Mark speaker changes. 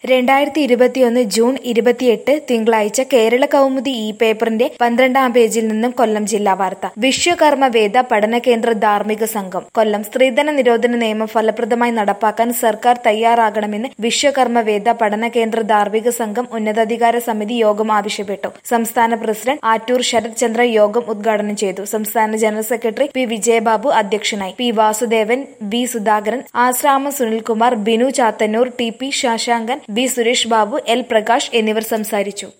Speaker 1: രണ്ടായിരത്തി ഇരുപത്തിയൊന്ന് ജൂൺ ഇരുപത്തിയെട്ട് തിങ്കളാഴ്ച കേരള കൗമുദി ഇ പേപ്പറിന്റെ പന്ത്രണ്ടാം പേജിൽ നിന്നും കൊല്ലം ജില്ലാ വാർത്ത വിശ്വകർമ്മ വേദ പഠന കേന്ദ്ര ധാർമ്മിക സംഘം കൊല്ലം സ്ത്രീധന നിരോധന നിയമം ഫലപ്രദമായി നടപ്പാക്കാൻ സർക്കാർ തയ്യാറാകണമെന്ന് വിശ്വകർമ്മ വേദ പഠന കേന്ദ്ര ധാർമ്മിക സംഘം ഉന്നതാധികാര സമിതി യോഗം ആവശ്യപ്പെട്ടു സംസ്ഥാന പ്രസിഡന്റ് ആറ്റൂർ ശരത് ചന്ദ്ര യോഗം ഉദ്ഘാടനം ചെയ്തു സംസ്ഥാന ജനറൽ സെക്രട്ടറി പി വിജയബാബു അധ്യക്ഷനായി P Vasudevan V Sudhakaran Ashrama Sunilkumar Binu Chathannoor T P Sasankan B Suresh Babu L Prakash എന്നിവർ സംസാരിച്ചു